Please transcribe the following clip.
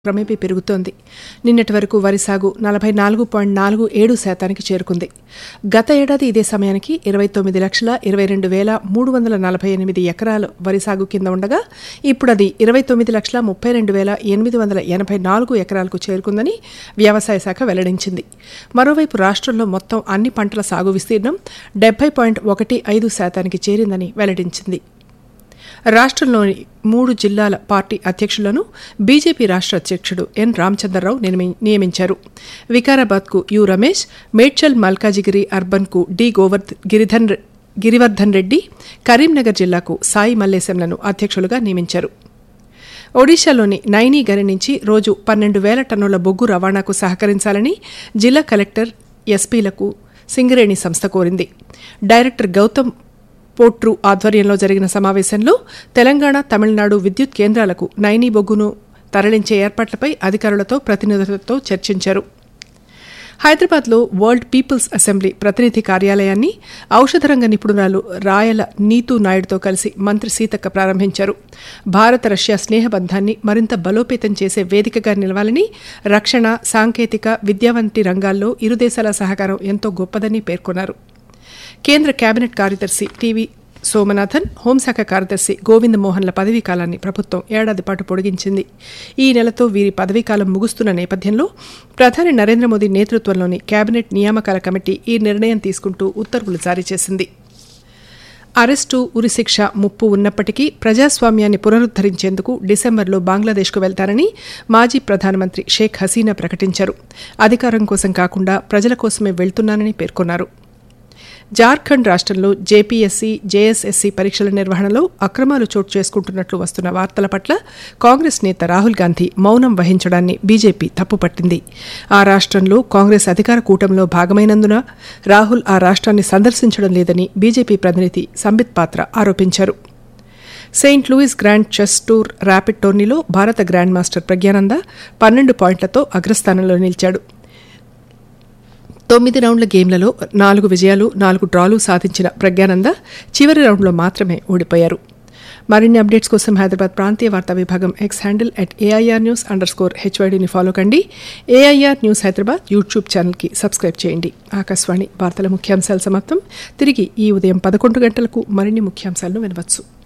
క్రమేపీ పెరుగుతోంది నిన్నటి వరకు వరి సాగు నలభై నాలుగు పాయింట్ నాలుగు ఏడు శాతానికి చేరుకుంది గత ఏడాది ఇదే సమయానికి ఇరవై తొమ్మిది లక్షల ఇరవై రెండు వేల మూడు వందల నలభై ఎనిమిది ఎకరాలు వరి సాగు కింద ఉండగా ఇప్పుడు అది ఇరవై తొమ్మిది లక్షల ముప్పై రెండు వేల ఎనిమిది వందల ఎనభై నాలుగు ఎకరాలకు చేరుకుందని వ్యవసాయ శాఖ వెల్లడించింది మరోవైపు రాష్ట్రంలో మొత్తం అన్ని పంటల సాగు విస్తీర్ణం డెబ్బై పాయింట్ ఒకటి ఐదు శాతానికి చేరిందని వెల్లడించింది రాష్ట్రంలోని మూడు జిల్లాల పార్టీ అధ్యక్షులను బీజేపీ రాష్ట్ర అధ్యక్షుడు ఎన్ రామచంద్రరావు నిర్మి- నియమించారు వికారాబాద్కు యు రమేష్ మేడ్చల్ మల్కాజిగిరి అర్బన్కు డి గోవర్ధ్ గిరిధన్ రె- గిరివర్ధన్ రెడ్డి కరీంనగర్ జిల్లాకు సాయి మల్లేశంలను అధ్యక్షులుగా నియమించారు ఒడిశాలోని నైనీగరి నుంచి రోజు పన్నెండు వేల టన్నుల బొగ్గు రవాణాకు సహకరించాలని జిల్లా కలెక్టర్ ఎస్పీలకు సింగరేణి సంస్థ కోరింది డైరెక్టర్ గౌతమ్ పోట్రు ఆధ్వర్యంలో జరిగిన సమావేశంలో తెలంగాణ తమిళనాడు విద్యుత్ కేంద్రాలకు నైనీ బొగ్గును తరలించే ఏర్పాట్లపై అధికారులతో ప్రతినిధులతో చర్చించారు హైదరాబాద్లో వరల్డ్ పీపుల్స్ అసెంబ్లీ ప్రతినిధి కార్యాలయాన్ని ఔషధ రంగ నిపుణురాలు రాయల నీతూ నాయుడుతో కలిసి మంత్రి సీతక్క ప్రారంభించారు భారత రష్యా స్నేహబంధాన్ని మరింత బలోపేతం చేసే వేదికగా నిలవాలని రక్షణ సాంకేతిక విద్య వంటి రంగాల్లో ఇరు దేశాల సహకారం ఎంతో గొప్పదని పేర్కొన్నారు కేంద్ర కేబినెట్ కార్యదర్శి టీవీ సోమనాథన్ హోంశాఖ కార్యదర్శి గోవింద్ మోహన్ల పదవీ కాలాన్ని ప్రభుత్వం ఏడాది పాటు పొడిగించింది ఈ నెలతో వీరి పదవీకాలం ముగుస్తున్న నేపథ్యంలో ప్రధాని నరేంద్ర మోదీ నేతృత్వంలోని కేబినెట్ నియామకాల కమిటీ ఈ నిర్ణయం తీసుకుంటూ ఉత్తర్వులు జారీ చేసింది అరెస్టు ఉరిశిక్ష ముప్పు ఉన్నప్పటికీ ప్రజాస్వామ్యాన్ని పునరుద్దరించేందుకు డిసెంబర్లో బంగ్లాదేశ్కు వెళ్తారని మాజీ ప్రధానమంత్రి షేక్ హసీనా ప్రకటించారు అధికారం కోసం కాకుండా ప్రజల కోసమే వెళ్తున్నానని పేర్కొన్నారు జార్ఖండ్ రాష్ట్రంలో జేపీఎస్సీ జేఎస్ఎస్సీ పరీక్షల నిర్వహణలో అక్రమాలు చోటు చేసుకుంటున్నట్లు వస్తున్న వార్తల పట్ల కాంగ్రెస్ నేత రాహుల్ గాంధీ మౌనం వహించడాన్ని బీజేపీ తప్పుపట్టింది ఆ రాష్ట్రంలో కాంగ్రెస్ అధికార కూటమిలో భాగమైనందున రాహుల్ ఆ రాష్ట్రాన్ని సందర్శించడం లేదని బీజేపీ ప్రతినిధి సంబిత్ పాత్ర ఆరోపించారు Saint Louis grand chess tour rapid టోర్నీలో భారత గ్రాండ్ మాస్టర్ ప్రజ్ఞానంద పన్నెండు పాయింట్లతో అగ్రస్థానంలో నిలిచాడు తొమ్మిది రౌండ్ల గేమ్లలో నాలుగు విజయాలు నాలుగు డ్రాలు సాధించిన ప్రజ్ఞానంద చివరి రౌండ్లో మాత్రమే ఓడిపోయారు మరిన్ని అప్డేట్స్ కోసం హైదరాబాద్ ప్రాంతీయ వార్తా విభాగం X handle at AIR news underscore హెచ్వైడీని ఫాలో కండి ఏఐఆర్ న్యూస్ హైదరాబాద్ యూట్యూబ్ ఛానల్కి సబ్స్క్రైబ్ చేయండి ఆకాశవాణి వార్తల ముఖ్యాంశాలు సమాప్తం తిరిగి ఈ ఉదయం పదకొండు గంటలకు మరిన్ని ముఖ్యాంశాలను వినవచ్చు